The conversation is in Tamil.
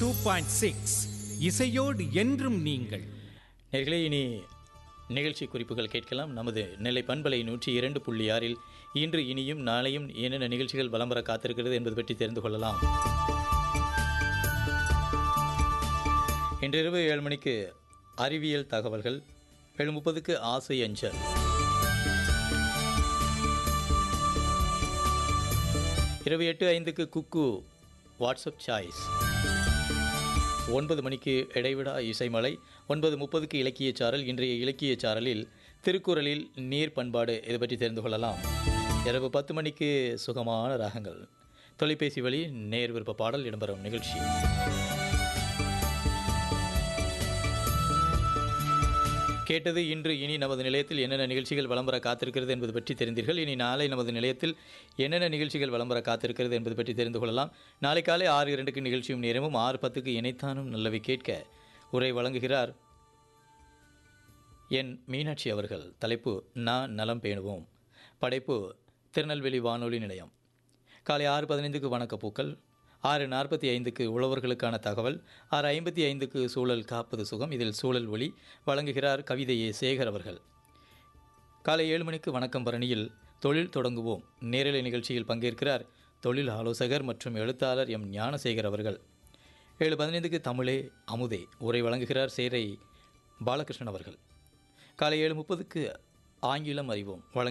டூ பாயிண்ட் சிக்ஸ் இசையோடு என்றும் நீங்கள் நேர்களே இனி நிகழ்ச்சி குறிப்புகள் கேட்கலாம் நமது நெல்லை பண்பலை நூற்றி இரண்டு புள்ளி ஆறில் இன்று இனியும் நாளையும் என்னென்ன நிகழ்ச்சிகள் வலம் வர காத்திருக்கிறது என்பது பற்றி தெரிந்து கொள்ளலாம் இன்றிரவு ஏழு மணிக்கு அறிவியல் தகவல்கள் ஏழு முப்பதுக்கு ஆசை அஞ்சல் இரவு எட்டு ஐந்துக்கு குக்கு வாட்ஸ்அப் சாய்ஸ் ஒன்பது மணிக்கு இடைவிடா இசைமலை ஒன்பது முப்பதுக்கு இலக்கிய சாரல் இன்றைய இலக்கிய சாரலில் திருக்குறளில் நீர் பண்பாடு இதை பற்றி தெரிந்து கொள்ளலாம் இரவு பத்து மணிக்கு சுகமான ராகங்கள் தொலைபேசி வழி நேர் விருப்ப பாடல் இடம்பெறும் நிகழ்ச்சி கேட்டது இன்று இனி நமது நிலையத்தில் என்னென்ன நிகழ்ச்சிகள் விளம்பர காத்திருக்கிறது என்பது பற்றி தெரிந்தீர்கள் இனி நாளை நமது நிலையத்தில் என்னென்ன நிகழ்ச்சிகள் விளம்பர காத்திருக்கிறது என்பது பற்றி தெரிந்து கொள்ளலாம் நாளை காலை ஆறு இரண்டுக்கு நிகழ்ச்சியும் நேரமும் ஆறு பத்துக்கு இணைத்தானும் நல்லவை கேட்க உரை வழங்குகிறார் என் மீனாட்சி அவர்கள் தலைப்பு நான் நலம் பேணுவோம் படைப்பு திருநெல்வேலி வானொலி நிலையம் காலை ஆறு பதினைந்துக்கு வணக்கப்பூக்கள் ஆறு நாற்பத்தி ஐந்துக்கு உழவர்களுக்கான தகவல் ஆறு ஐம்பத்தி ஐந்துக்கு சூழல் காப்பது சுகம் இதில் சூழல் ஒளி வழங்குகிறார் கவிதையே சேகர் அவர்கள் காலை ஏழு மணிக்கு வணக்கம் பரணியில் தொழில் தொடங்குவோம் நேரலை நிகழ்ச்சியில் பங்கேற்கிறார் தொழில் ஆலோசகர் மற்றும் எழுத்தாளர் எம் ஞானசேகர் அவர்கள் ஏழு பதினைந்துக்கு தமிழே அமுதே உரை வழங்குகிறார் சேரை பாலகிருஷ்ணன் அவர்கள் காலை ஏழு முப்பதுக்கு ஆங்கிலம் அறிவோம் வழங்க